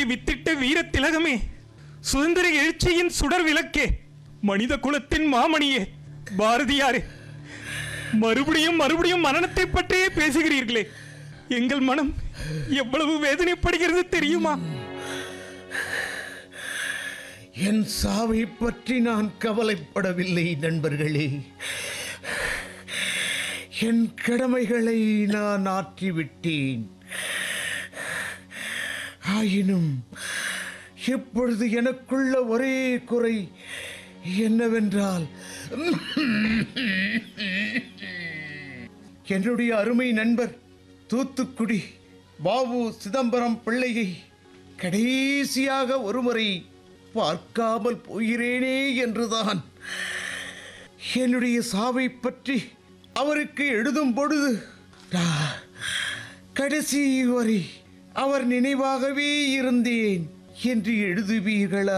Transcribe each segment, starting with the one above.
விடுதலைக்கு வித்திட்ட வீர திலகமே சுதந்திர எழுச்சியின் சுடர் விளக்கே மனித குலத்தின் மாமணியே பாரதியாரே மறுபடியும் மறுபடியும் மரணத்தை பற்றியே பேசுகிறீர்களே எங்கள் மனம் எவ்வளவு வேதனைப்படுகிறது தெரியுமா என் சாவை பற்றி நான் கவலைப்படவில்லை நண்பர்களே என் கடமைகளை நான் ஆற்றிவிட்டேன் ஆயினும் இப்பொழுது எனக்குள்ள ஒரே குறை என்னவென்றால் என்னுடைய அருமை நண்பர் தூத்துக்குடி பாபு சிதம்பரம் பிள்ளையை கடைசியாக ஒருமுறை பார்க்காமல் போகிறேனே என்றுதான் என்னுடைய சாவை பற்றி அவருக்கு எழுதும் பொழுது நான் கடைசி வரை அவர் நினைவாகவே இருந்தேன் என்று எழுதுவீர்களா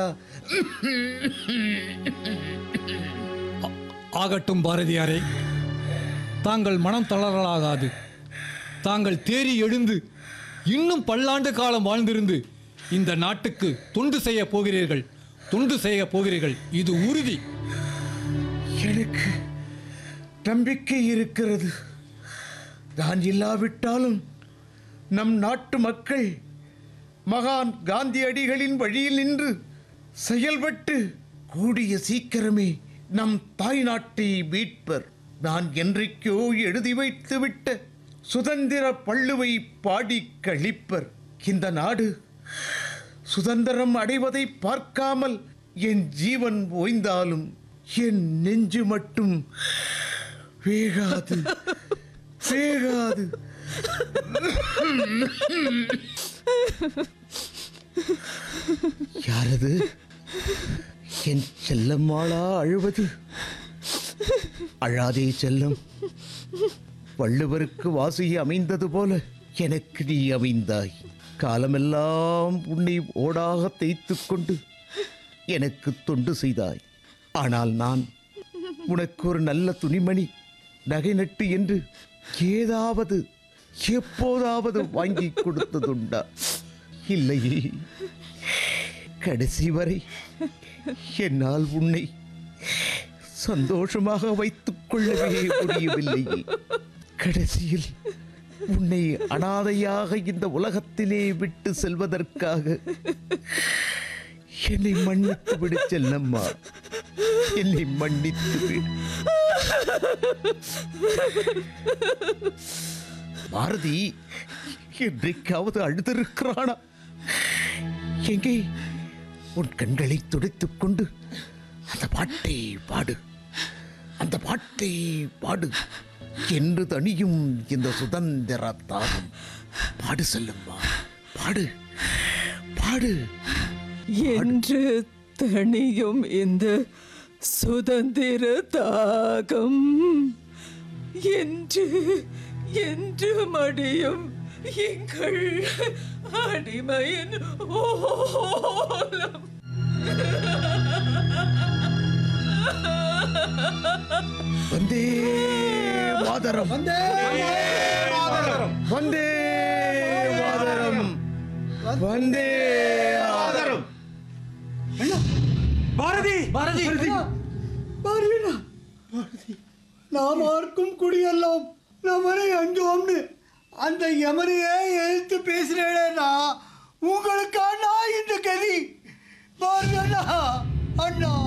ஆகட்டும் பாரதியாரே தாங்கள் மனம் தளரலாகாது தாங்கள் தேறி எழுந்து இன்னும் பல்லாண்டு காலம் வாழ்ந்திருந்து இந்த நாட்டுக்கு தொண்டு செய்ய போகிறீர்கள் தொண்டு செய்ய போகிறீர்கள் இது உறுதி எனக்கு நம்பிக்கை இருக்கிறது நான் இல்லாவிட்டாலும் நம் நாட்டு மக்கள் மகான் காந்தியடிகளின் வழியில் நின்று செயல்பட்டு கூடிய சீக்கிரமே நம் தாய் நாட்டை மீட்பர் நான் என்றைக்கோ எழுதி வைத்துவிட்ட சுதந்திர பள்ளுவை பாடி கழிப்பர் இந்த நாடு சுதந்திரம் அடைவதை பார்க்காமல் என் ஜீவன் ஓய்ந்தாலும் என் நெஞ்சு மட்டும் வேகாது வேகாது யாரது என் செல்லம்மாளா அழுவது அழாதே செல்லம் வள்ளுவருக்கு வாசி அமைந்தது போல எனக்கு நீ அமைந்தாய் காலமெல்லாம் உன்னை ஓடாக தேய்த்துக் கொண்டு எனக்கு தொண்டு செய்தாய் ஆனால் நான் உனக்கு ஒரு நல்ல துணிமணி நகை நட்டு என்று ஏதாவது எப்போதாவது வாங்கி கொடுத்ததுண்டா இல்லையே கடைசி வரை என்னால் உன்னை சந்தோஷமாக வைத்துக் கொள்ளவே முடியவில்லையே கடைசியில் உன்னை அனாதையாக இந்த உலகத்திலே விட்டு செல்வதற்காக என்னை மன்னித்து விடு செல்லம்மா என்னை மன்னித்து விடு பாரதி என்றைக்காவது அழுதிருக்கிறானா எங்கே உன் கண்களை துடைத்துக் கொண்டு அந்த பாட்டை பாடு அந்த பாட்டை பாடு என்று தணியும் இந்த சுதந்திர தாகம் பாடு செல்லும்மா பாடு பாடு என்று தணியும் இந்த சுதந்திர தாகம் என்று என்று மடியும் எங்கள் அடிமையின் ஓலம் வந்தே மாதரம் வந்தே மாதரம் வந்தே மாதரம் வந்தே மாதரம் பாரதி பாரதி பாருங்கண்ணா நாம் ஆர்க்கும் குடியெல்லாம் நம்மனை அஞ்சோம்னு அந்த யமனையே எழுத்து பேசுறேன்னா உங்களுக்கான இந்த கதி பாருங்கண்ணா அண்ணா